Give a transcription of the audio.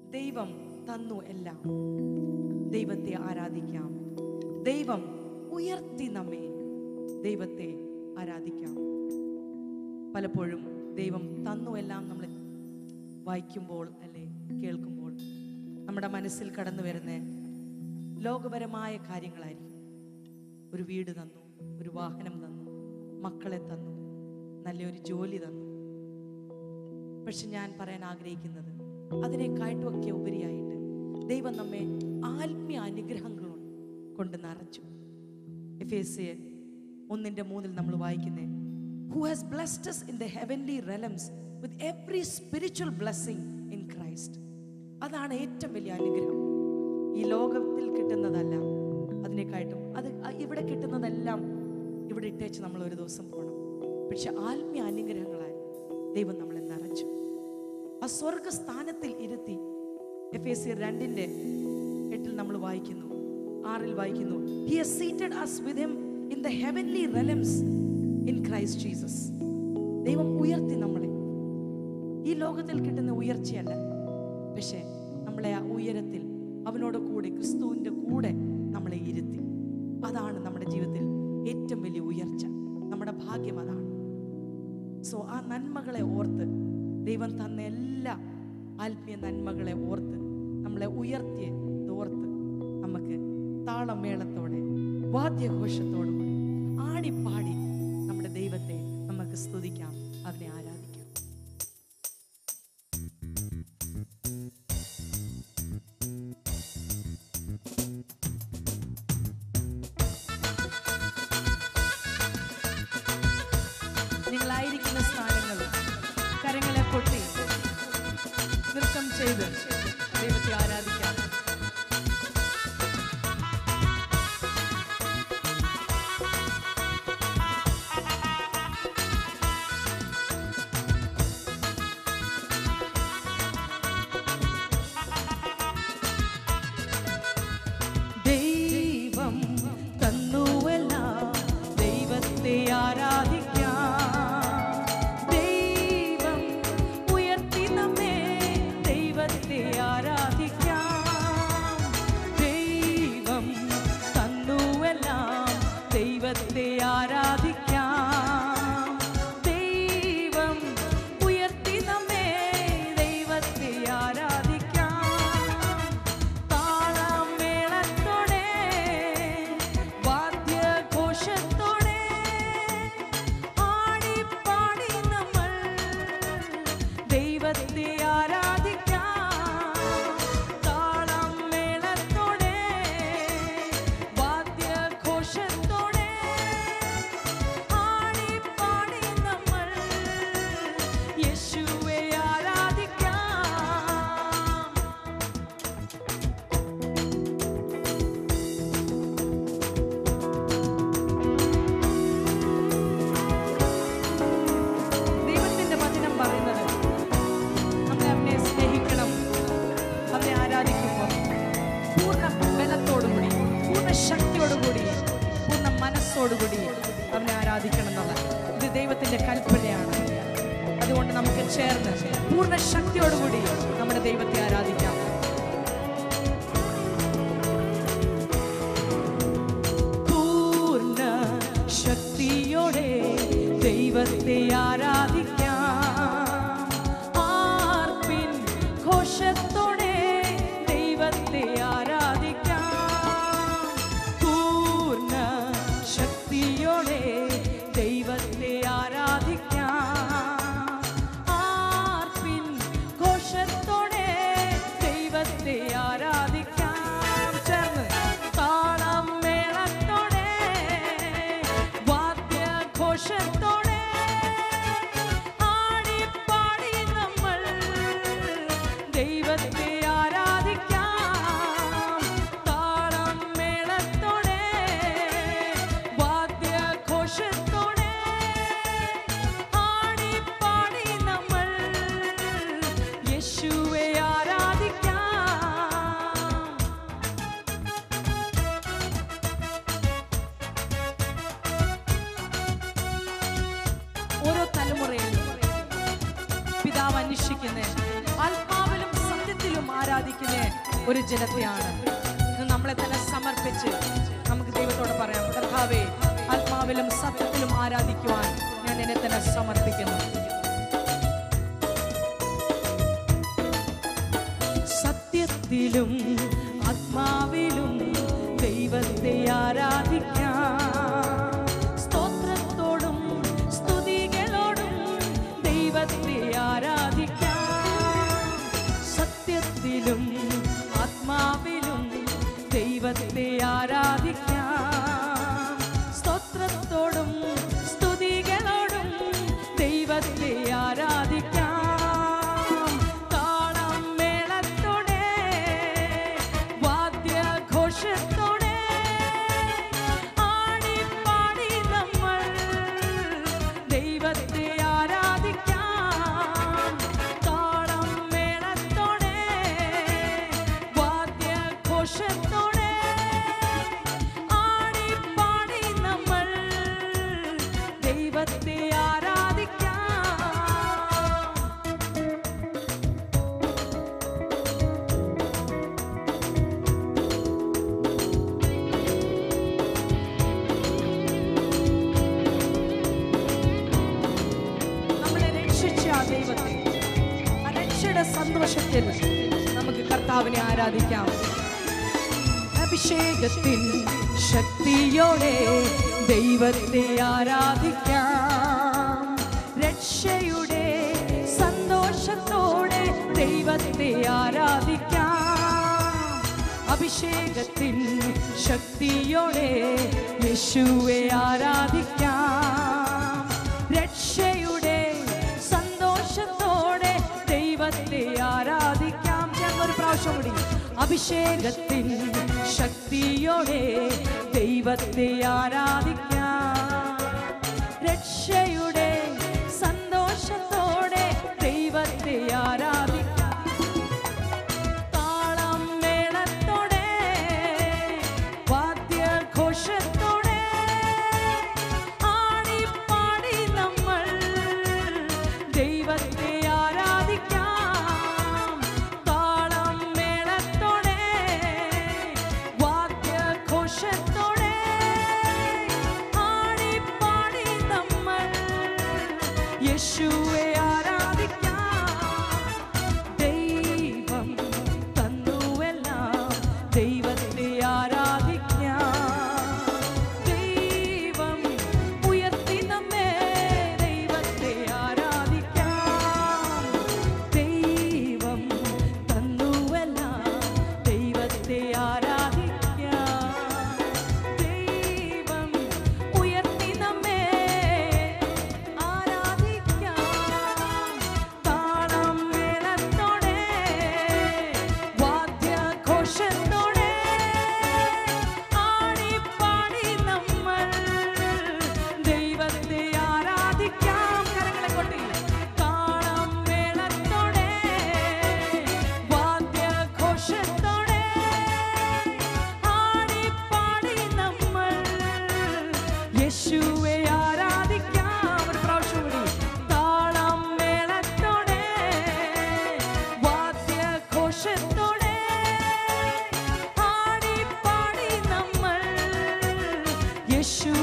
ദൈവം തന്നു എല്ലാം ദൈവത്തെ ആരാധിക്കാം ദൈവം ഉയർത്തി നമ്മെ ദൈവത്തെ ആരാധിക്കാം പലപ്പോഴും ദൈവം തന്നു എല്ലാം നമ്മൾ വായിക്കുമ്പോൾ അല്ലെ കേൾക്കുമ്പോൾ നമ്മുടെ മനസ്സിൽ കടന്നു വരുന്ന ലോകപരമായ കാര്യങ്ങളായിരിക്കും ഒരു വീട് തന്നു ഒരു വാഹനം തന്നു മക്കളെ തന്നു നല്ലൊരു ജോലി തന്നു പക്ഷെ ഞാൻ പറയാൻ ആഗ്രഹിക്കുന്നത് അതിനെക്കാട്ടുമൊക്കെ ഉപരിയായിട്ട് ദൈവം നമ്മെ ആത്മീയ അനുഗ്രഹങ്ങൾ കൊണ്ട് നിറച്ചു എഫേസിയൻ ഒന്നിന്റെ മൂന്നിൽ നമ്മൾ വായിക്കുന്നേ who has blessed us in the heavenly realms with every spiritual blessing in Christ അതാണ് ഏറ്റവും വലിയ അനുഗ്രഹം ഈ ലോകത്തിൽ കിട്ടുന്നതല്ല അതിനെക്കാട്ടും അത് അ- ഇവിടെ കിട്ടുന്നതെല്ലാം ഇവിടെ ഇട്ടേച്ച് നമ്മൾ ഒരു ദിവസം പോകണം പക്ഷെ ആത്മീയ അനുഗ്രഹങ്ങളാൽ ദൈവം നമ്മളെ നിറച്ചു ആ സ്വർഗസ്ഥാനത്തിൽ ഇരുത്തി എഫ് എസ് സി രണ്ടിന്റെ എട്ടിൽ നമ്മൾ വായിക്കുന്നു ആറിൽ വായിക്കുന്നു he has seated us with him in the heavenly realms in Christ Jesus ദൈവം ഉയർത്തി നമ്മളെ ഈ ലോകത്തിൽ കിട്ടുന്ന ഉയർച്ചയല്ല പക്ഷേ നമ്മളെ ആ ഉയരത്തിൽ അവനോട് കൂടെ ക്രിസ്തുവിൻ്റെ കൂടെ നമ്മളെ ഇരുത്തി അതാണ് നമ്മുടെ ജീവിതത്തിൽ ഏറ്റവും വലിയ ഉയർച്ച നമ്മുടെ ഭാഗ്യം അതാണ് സോ ആ നന്മകളെ ഓർത്ത് ദൈവം തന്ന എല്ലാ ആത്മീയ നന്മകളെ ഓർത്ത് നമ്മളെ ഉയർത്തിയ ഓർത്ത് നമുക്ക് താളമേളത്തോടെ വാദ്യഘോഷത്തോടും ആടിപ്പാടി നമ്മുടെ ദൈവത്തെ നമുക്ക് സ്തുതിക്കാം അവനെ ആരാധിക്കാം നിങ്ങളായിരിക്കുന്ന സ്ഥാനങ്ങളിൽ കരങ്ങളെ കൊട്ടി നൃത്തം ചെയ്ത് ദൈവത്തെ ആരാധിക്കാം ദൈവം തന്നുവല്ല ദൈവത്തെ ആരാധിക്കാം ദൈവം ഉയർത്തി നമ്മെ ദൈവത്തെ ആരാധിക്കാം ദൈവം തന്നുവെല്ലാം ദൈവത്തെ ആരാധിക്കാം ദൈവം ഉയർത്തി നമ്മെ ദൈവത്തെ ആരാധിക്കാം താളമേളത്തോടെ വാദ്യഘോഷത്തോടെ ആടിപ്പാടി നമ്മൾ ദൈവത്തെ ആരാധിക്കാം താളം മേളത്തോടെ വാദ്യഘോഷത്തോടെ ആടിപ്പാടി നമ്മൾ യേശുവെ ആരാധിക്കാം ദൈവത്തിന്റെ വചനം പറയുന്നത് നമ്മൾ അവനെ സ്നേഹിക്കണം അവനെ ആരാധിക്കുമ്പോൾ പൂർണ്ണ ബലത്തോടുകൂടി പൂർണ്ണ ശക്തിയോടുകൂടി പൂർണ്ണ മനസ്സോടുകൂടി അവനെ ആരാധിക്കണം എന്നുള്ള ഇത് ദൈവത്തിന്റെ കൽപ്പനയാണ് അതുകൊണ്ട് നമുക്ക് ചേർന്ന് പൂർണ്ണ ശക്തിയോടുകൂടി നമ്മുടെ ദൈവത്തെ ആരാധിക്കാം പൂർണ്ണ ശക്തിയോടെ ദൈവത്തെ ആരാധിക്കാം ആർപ്പിൻ ഘോഷത്തോടെ ദൈവത്തെ ആരാധിക്കാം പൂർണ്ണ ശക്തിയോടെ ദൈവത്തെ ആരാധിക്കാം ആർപ്പിൻ ഘോഷത്തോടെ ദൈവത്തെ ആരാധിക്കാം ചേർന്ന് താളം മേളത്തോടെ വാദ്യഘോഷത്തോടെ ആടിപ്പാടി നമ്മൾ ദൈവത്തെ ആരാധിക്കാം താളം മേളത്തോടെ വാദ്യഘോഷത്തോടെ ആടിപ്പാടി നമ്മൾ യേശുവെ ആരാധിക്കാം ഓരോ തലമുറയിലും പിതാവ് അന്വേഷിക്കുന്ന ആത്മാവിലും സത്യത്തിലും ആരാധിക്കുന്ന ഒരു ജനത്തെയാണ് ഇന്ന് നമ്മളെ തന്നെ സമർപ്പിച്ച് നമുക്ക് ദൈവത്തോട് പറയാം കർത്താവേ ആത്മാവിലും സത്യത്തിലും ആരാധിക്കുവാൻ ഞാൻ എന്നെ തന്നെ സമർപ്പിക്കുന്നു സത്യത്തിലും ആത്മാവിലും ദൈവത്തെ ആരാധിക്കാം സ്തോത്രത്തോടും സ്തുതികളോടും ദൈവത്തെ ആരാധിക്കാം സത്യത്തിലും ആത്മാവിലും ദൈവത്തെ ആരാധിക്കാം സ്തോത്രത്തോടും സ്തുതികളോടും ദൈവത്തെ ആരാധിക്കാം താളം മേളത്തോടെ വാദ്യഘോഷത്തോടെ ആടിപ്പാടി നമ്മൾ ദൈവത്തെ ആരാധിക്കാം താളം മേളത്തോടെ വാദ്യഘോഷത്തോടെ ആടിപ്പാടി നമ്മൾ ദൈവത്തെ ആരാധിക്കാം നമ്മളെ രക്ഷിച്ച ആ ദൈവത്തെ ആ രക്ഷയുടെ സന്തോഷത്തിൽ നമുക്ക് കർത്താവിനെ ആരാധിക്കാം അഭിഷേകത്തിൻ ശക്തിയോടെ ദൈവത്തെ ആരാധിക്കാം രക്ഷയുടെ സന്തോഷത്തോടെ ദൈവത്തെ ആരാധിക്കാം അഭിഷേകത്തിൻ ശക്തിയോടെ യേശുവെ ആരാധിക്കാം രക്ഷയുടെ സന്തോഷത്തോടെ ദൈവത്തെ ആരാധിക്കാം ചേർന്ന് ഒരു പ്രാവശ്യം കൂടി അഭിഷേകത്തിൻ ശക്തിയോടെ ദൈവത്തെ ആരാധിക്കാം രക്ഷയുടെ സന്തോഷത്തോടെ ദൈവത്തെ ആരാധിക്കാം താളം മേളത്തോടെ വാദ്യഘോഷത്തോടെ ആടിപ്പാടി നമ്മൾ ദൈവത്തെ ആരാധിക്കാം താളം മേളത്തോടെ വാദ്യഘോഷത്തോടെ ആടിപ്പാടി നമ്മൾ യേശുവെ ആരാധിക്കാം ദൈവം തന്നുവെല്ലാം ദൈവത്തെ ആരാധിക്കാം ദൈവം ഉയർത്തി നമ്മെ ദൈവത്തെ ആരാധിക്കാം ദൈവം തന്നുവെല്ലാം ദൈവത്തെ ആരാധിക്കാം ദൈവം ഉയർത്തി നമ്മെ ആരാധിക്കാം താളം മേളത്തോടെ വാദ്യഘോഷത്തോടെ ആടിപ്പാടി നമ്മൾ ദൈവത്തെ ആരാധിക്കാം കരങ്ങളെ കൊട്ടി താളം മേളത്തോടെ വാദ്യഘോഷത്തോടെ ആടിപ്പാടി നമ്മൾ യേശുവെ ആരാധിക്കാം ഒരു പ്രാവശ്യം കൂടി താളം മേളത്തോടെ വാദ്യഘോഷത്തോടെ ആടിപ്പാടി നമ്മൾ യേശു